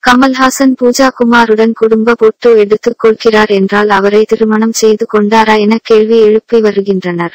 கமல்ஹாசன் பூஜா குமாருடன் குடும்ப போட்டோ எடுத்துக் கொள்கிறார் என்றால் அவரை திருமணம் செய்து கொண்டாரா என கேள்வி எழுப்பி வருகின்றனர்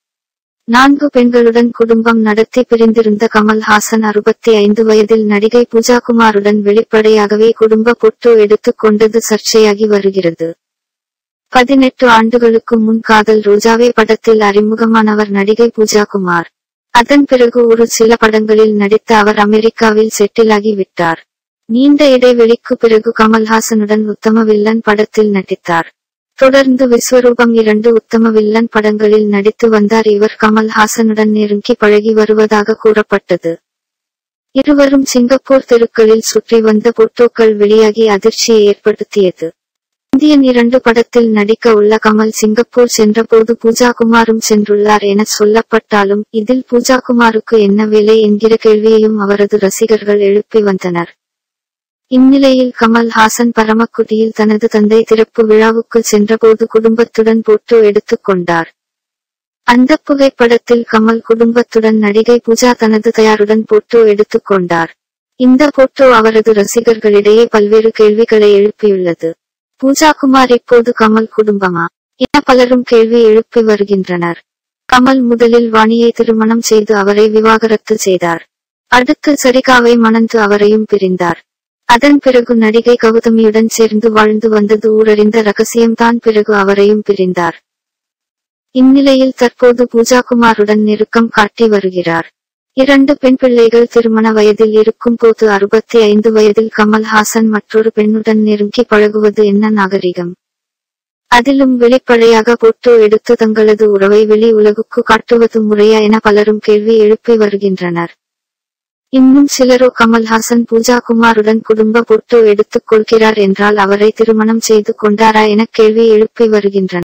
நான்கு பெண்களுடன் குடும்பம் நடத்தி பிரிந்திருந்த கமல்ஹாசன் அறுபத்தி ஐந்து வயதில் நடிகை பூஜா குமாருடன் வெளிப்படையாகவே குடும்ப போட்டோ எடுத்துக் கொண்டது சர்ச்சையாகி வருகிறது பதினெட்டு ஆண்டுகளுக்கு முன் காதல் ரோஜாவே படத்தில் அறிமுகமானவர் நடிகை பூஜா குமார் அதன் பிறகு ஒரு சில படங்களில் நடித்த அவர் அமெரிக்காவில் செட்டிலாகி விட்டார் நீண்ட இடைவெளிக்கு பிறகு கமல்ஹாசனுடன் உத்தம வில்லன் படத்தில் நடித்தார் தொடர்ந்து விஸ்வரூபம் இரண்டு உத்தம வில்லன் படங்களில் நடித்து வந்தார் இவர் கமல்ஹாசனுடன் நெருங்கி பழகி வருவதாக கூறப்பட்டது இருவரும் சிங்கப்பூர் தெருக்களில் சுற்றி வந்த போட்டோக்கள் வெளியாகி அதிர்ச்சியை ஏற்படுத்தியது இந்தியன் இரண்டு படத்தில் நடிக்க உள்ள கமல் சிங்கப்பூர் சென்றபோது பூஜா குமாரும் சென்றுள்ளார் என சொல்லப்பட்டாலும் இதில் பூஜா குமாருக்கு என்ன வேலை என்கிற கேள்வியையும் அவரது ரசிகர்கள் எழுப்பி வந்தனர் இந்நிலையில் கமல் ஹாசன் பரமக்குடியில் தனது தந்தை திறப்பு விழாவுக்கு சென்றபோது குடும்பத்துடன் போட்டோ எடுத்துக் கொண்டார் அந்த புகைப்படத்தில் கமல் குடும்பத்துடன் நடிகை பூஜா தனது தயாருடன் போட்டோ எடுத்துக் கொண்டார் இந்த போட்டோ அவரது ரசிகர்களிடையே பல்வேறு கேள்விகளை எழுப்பியுள்ளது பூஜா குமார் இப்போது கமல் குடும்பமா என பலரும் கேள்வி எழுப்பி வருகின்றனர் கமல் முதலில் வாணியை திருமணம் செய்து அவரை விவாகரத்து செய்தார் அடுத்து சரிகாவை மணந்து அவரையும் பிரிந்தார் அதன் பிறகு நடிகை கௌதமியுடன் சேர்ந்து வாழ்ந்து வந்தது ஊரறிந்த ரகசியம்தான் பிறகு அவரையும் பிரிந்தார் இந்நிலையில் தற்போது பூஜா குமாருடன் நெருக்கம் காட்டி வருகிறார் இரண்டு பெண் பிள்ளைகள் திருமண வயதில் இருக்கும் போது அறுபத்தி ஐந்து வயதில் கமல்ஹாசன் மற்றொரு பெண்ணுடன் நெருங்கி பழகுவது என்ன நாகரிகம் அதிலும் வெளிப்படையாக போட்டோ எடுத்து தங்களது உறவை வெளி உலகுக்கு காட்டுவது முறையா என பலரும் கேள்வி எழுப்பி வருகின்றனர் இன்னும் சிலரோ கமல்ஹாசன் பூஜா குமாருடன் குடும்ப போட்டோ எடுத்துக் கொள்கிறார் என்றால் அவரை திருமணம் செய்து கொண்டாரா என கேள்வி எழுப்பி வருகின்றனர்